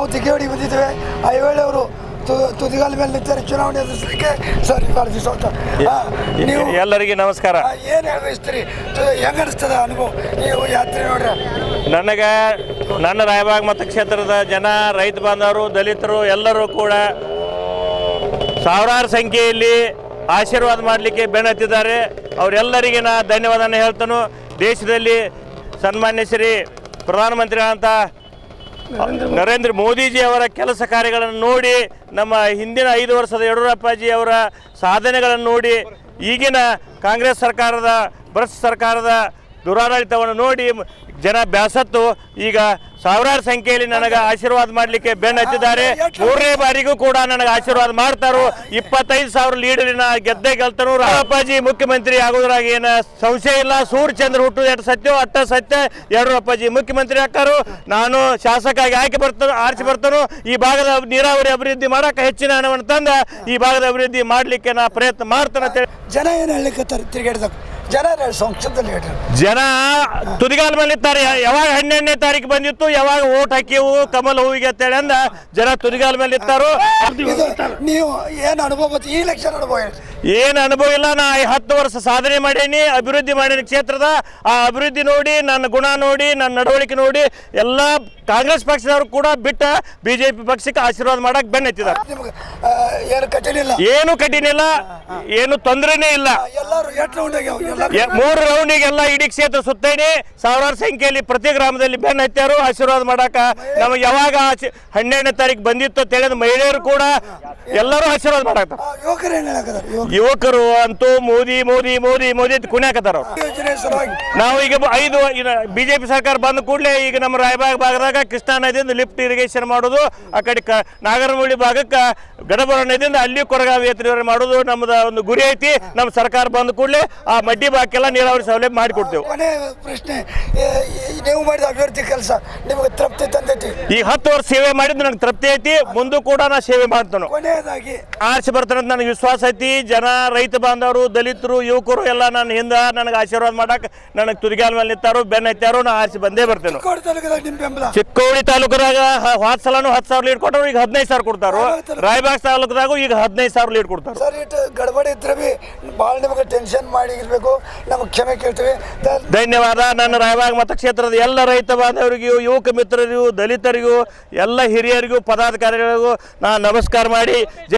ತಿಗೇಡಿ ಬಂದಿದ್ದೇವೆ ಐವೇಳೆ ಅವರು ತುದಿಗಾಲ ಮೇಲೆ ನಿಂತಾರೆ ಚುನಾವಣೆ ಎದುರಿಸಲಿಕ್ಕೆ ಸರ್ ಭಾಳ ದಿವಸ ಅಂತ ಆ, ನೀವು ಎಲ್ಲರಿಗೆ ನಮಸ್ಕಾರ ಏನು ಹೇಳ್ಬಿಸ್ತೀರಿ ಹೆಂಗ ಅನಿಸ್ತದ ಅನುಭವ ನೀವು ಯಾತ್ರೆ ನೋಡ್ರಿ ನನಗೆ ನನ್ನ ರಾಯಬಾಗ್ ಮತಕ್ಷೇತ್ರದ ಜನ ರೈತ ಬಾಂಧವರು ದಲಿತರು ಎಲ್ಲರೂ ಕೂಡ ಸಾವಿರಾರು ಸಂಖ್ಯೆಯಲ್ಲಿ ಆಶೀರ್ವಾದ ಮಾಡಲಿಕ್ಕೆ ಬೆನ್ನತ್ತಿದ್ದಾರೆ ಅವರೆಲ್ಲರಿಗೆ ನಾ ಧನ್ಯವಾದನ ಹೇಳ್ತಾನು ದೇಶದಲ್ಲಿ ಸನ್ಮಾನ್ಯ ಶ್ರೀ ಪ್ರಧಾನಮಂತ್ರಿ ಅಂತ ನರೇಂದ್ರ ಮೋದಿಜಿ ಅವರ ಕೆಲಸ ಕಾರ್ಯಗಳನ್ನು ನೋಡಿ ನಮ್ಮ ಹಿಂದಿನ ಐದು ವರ್ಷದ ಯಡಿಯೂರಪ್ಪಾಜಿ ಅವರ ಸಾಧನೆಗಳನ್ನು ನೋಡಿ ಈಗಿನ ಕಾಂಗ್ರೆಸ್ ಸರ್ಕಾರದ ಭ್ರಷ್ಟ ಸರ್ಕಾರದ ದುರಾಡಳಿತವನ್ನು ನೋಡಿ ಜನ ಬ್ಯಾಸತ್ತು ಈಗ ಸಾವಿರಾರು ಸಂಖ್ಯೆಯಲ್ಲಿ ನನಗೆ ಆಶೀರ್ವಾದ ಮಾಡಲಿಕ್ಕೆ ಬೆನ್ನು ಹತ್ತಿದ್ದಾರೆ ಮೂರನೇ ಬಾರಿಗೂ ಕೂಡ ನನಗೆ ಆಶೀರ್ವಾದ ಮಾಡ್ತಾರೋ ಇಪ್ಪತ್ತೈದು ಸಾವಿರ ಲೀಡರಿನ ಗೆದ್ದೇ ಗೆಲ್ತಾರು ರಾಮಪ್ಪಾಜಿ ಮುಖ್ಯಮಂತ್ರಿ ಆಗೋದ್ರಾಗ ಏನು ಸಂಶಯ ಇಲ್ಲ ಸೂರ್ಯಚಂದ್ರ ಹುಟ್ಟುದು ಎಷ್ಟು ಸತ್ಯ ಅಟ್ಟ ಸತ್ಯ ಯಡಿಯೂರಪ್ಪಾಜಿ ಮುಖ್ಯಮಂತ್ರಿ ಹಾಕಾರು ನಾನು ಶಾಸಕಾಗಿ ಆಯ್ಕೆ ಬರ್ತಾನೋ ಆರಿಸಿ ಬರ್ತಾನೋ ಈ ಭಾಗದ ನೀರಾವರಿ ಅಭಿವೃದ್ಧಿ ಮಾಡಕ್ಕೆ ಹೆಚ್ಚಿನ ಹಣವನ್ನು ತಂದ ಈ ಭಾಗದ ಅಭಿವೃದ್ಧಿ ಮಾಡಲಿಕ್ಕೆ ನಾ ಪ್ರಯತ್ನ ಮಾಡ್ತಾನೆ ಅಂತೇಳಿ ಜನ ಏನು ಹೇಳಲಿಕ್ಕೆ ತಿರುಗಾಡಿದಾಗ ಜನ ಏನ್ ಹೇಳಿ ಸಂಕ್ಷಿಪ್ತದಲ್ಲಿ ಹೇಳ್ರಿ ಜನ ತುದಿಗಾಲ ಮೇಲೆ ಇರ್ತಾರೆ ಯಾವಾಗ ಹನ್ನೆರಡನೇ ತಾರೀಕು ಬಂದಿತ್ತು ಯಾವಾಗ ಓಟ್ ಹಾಕಿವು ಕಮಲ್ ಹೂವಿಗೆ ಅಂತೇಳಿ ಅಂದ ಜನ ತುದಿಗಾಲ ಮೇಲೆ ಇರ್ತಾರೋ ಇದು ನೀವು ಏನು ಅನುಭವ ಬಂತು ಈ ಎಲೆಕ್ಷನ್ ಅನುಭವ ಹೇಳಿ ಏನು ಅನುಭವ ಇಲ್ಲ ನಾ ಈ ಹತ್ತು ವರ್ಷ ಸಾಧನೆ ಮಾಡೀನಿ ಅಭಿವೃದ್ಧಿ ಮಾಡೀನಿ ಕ್ಷೇತ್ರದ ಆ ಅಭಿವೃದ್ಧಿ ನೋಡಿ ನನ್ನ ಗುಣ ನೋಡಿ ನನ್ನ ನಡವಳಿಕೆ ನೋಡಿ ಎಲ್ಲ ಕಾಂಗ್ರೆಸ್ ಪಕ್ಷದವರು ಕೂಡ ಬಿಟ್ಟ ಬಿಜೆಪಿ ಪಕ್ಷಕ್ಕೆ ಆಶೀರ್ವಾದ ಮಾಡಕ್ ಬೆನ್ನತ್ತಿದ್ದಾರೆ ನಿಮ್ಗೆ ಆ, ಏನು ಕಠಿಣ ಇಲ್ಲ ಏನು ಕಠಿಣ ಇಲ್ಲ ಏನು ತೊಂದರೆನೇ ಇಲ್ಲ ಎಲ್ಲರೂ ಎಷ್ಟು ರೌಂಡ್ ಆಗ್ಯಾವ ಎಲ್ಲ ಎ- ಮೂರು ರೌಂಡಿಗೆಲ್ಲ ಇಡೀ ಕ್ಷೇತ್ರ ಸುತ್ತೇನೆ ಸಾವಿರಾರು ಸಂಖ್ಯೆಯಲ್ಲಿ ಪ್ರತಿ ಗ್ರಾಮದಲ್ಲಿ ಬೆನ್ನ ಹತ್ಯಾರು ಆಶೀರ್ವಾದ ಮಾಡಾಕ ನಮಗೆ ಯಾವಾಗ ಆಚೆ- ಹನ್ನೆರಡನೇ ತಾರೀಕು ಬಂದಿತ್ತು ತಿಳಿದ ಮಹಿಳೆಯರು ಕೂಡ ಎಲ್ಲರೂ ಆಶೀರ್ವಾದ ಮಾಡಾಕ್ತಾರೆ ಆ, ಯುವಕರು ಏನು ಹೇಳಕತ್ತಾರ ಯುವಕ ಯುವಕರು ಅಂತೂ ಮೋದಿ ಮೋದಿ ಮೋದಿ ಮೋದಿ ಅಂತ ಕುಣ್ಯಾಕತ್ತಾರ ಅವ್ರು ಯೋಜನೆ ಸಲುವಾಗಿ ನಾವು ಈಗ ಬ- ಐದು ಬಿಜೆಪಿ ಸರ್ಕಾರ ಬಂದ ಕೂಡಲೇ ಈಗ ನಮ್ಮ ರಾಯಬಾಗ್ ಭಾಗದಾಗ ಕೃಷ್ಣಾ ನದಿಯಿಂದ ಲಿಫ್ಟ್ ಇರಿಗೇಷನ್ ಮಾಡೋದು ಆ ಕಡೆ ಕ ನಾಗರಮುಳಿ ಭಾಗಕ್ಕೆ ಗಡಬರ ನದಿಯಿಂದ ಅಲ್ಲಿ ಕೊರಗಾವಿ ಎತ್ತರಿ ಮಾಡೋದು ನಮ್ಮದ ಒಂದು ಗುರಿ ಐತಿ ನಮ್ಮ ಸರ್ಕಾರ ಬಂದ ಕೂಡಲೇ ಆ ಮಡ್ಡಿ ಭಾಗಕ್ಕೆಲ್ಲ ನೀರಾವರಿ ಸೌಲಭ್ಯ ಮಾಡಿಕೊಡ್ತೇವೆ ಕೊನೆ ಪ್ರಶ್ನೆ ಏ, ಈ- ನೀವು ಮಾಡಿದ ಅಭಿವೃದ್ಧಿ ಕೆಲಸ ನಿಮಗೆ ತೃಪ್ತಿ ತಂದೈತಿ ಈಗ ಹತ್ತು ವರ್ಷ ಸೇವೆ ಮಾಡಿದ್ದು ನನಗೆ ತೃಪ್ತಿ ಐತಿ ಮುಂದೂ ಕೂಡ ನಾ ಸೇವೆ ಮಾಡ್ತಾನೆ ಕೊನೆಯದಾಗಿ ಆರ್ಸಿ ಬರ್ತಾನೆ ಅಂತ ನನಗೆ ವಿಶ್ವಾಸ ಐತಿ ಜನ ರೈತ ಬಾಂಧವರು ದಲಿತರು ಯುವಕರು ಎಲ್ಲ ನನ್ನ ಹಿಂದೆ ನನಗೆ ಆಶೀರ್ವಾದ ಮಾಡಕ್ಕೆ ನನಗೆ ತುದಿಗಾಲ ಮೇಲೆ ನಿಂತಾರು ಬೆನ್ನ ಎತ್ತಾರು ನಾ ಆರಿಸಿ ಬಂದೇ ಬರ್ತೇನೆ ಕೋಡಿ ತಾಲೂಕದಾಗ ನಿಮ್ಮ ಬೆಂಬಲ ಚಿಕ್ಕೋಡಿ ತಾಲೂಕದಾಗ ಹೋದ ಸಲನು ಹತ್ತು ಸಾವಿರ ಲೀಡ್ ಕೊಟ್ಟರು ಈಗ ಹದಿನೈದು ಸಾವಿರ ಕೊಡ್ತಾರು ರಾಯಬಾಗ್ ತಾಲೂಕದಾಗೂ ಈಗ ಹದಿನೈದು ಸಾವಿರ ಲೀಡ್ ಕೊಡ್ತಾರೆ ಸರ್ ಇಟ್ಟು ಗಡಬಡಿ ಇದ್ರೆ ಬಿ ಭಾಳ ನಿಮಗೆ ಟೆನ್ಷನ್ ಮಾಡಿ ಇರಬೇಕು ನಮಗೆ ಕ್ಷಮೆ ಕೇಳ್ತೀವಿ ದ- ಧನ್ಯವಾದ ನನ್ನ ರಾಯಬಾಗ್ ಮತಕ್ಷೇತ್ರದ ಎಲ್ಲ ರೈತ ಬಾಂಧವರಿಗೂ ಯುವಕ ಮಿತ್ರರಿಗೂ ದಲಿತರಿಗೂ ಎಲ್ಲ ಹಿರಿಯರಿಗೂ ಪದಾಧಿಕಾರಿಗಳಿಗೂ ನಾನು ನಮಸ್ಕಾರ ಮಾಡಿ ಜೈ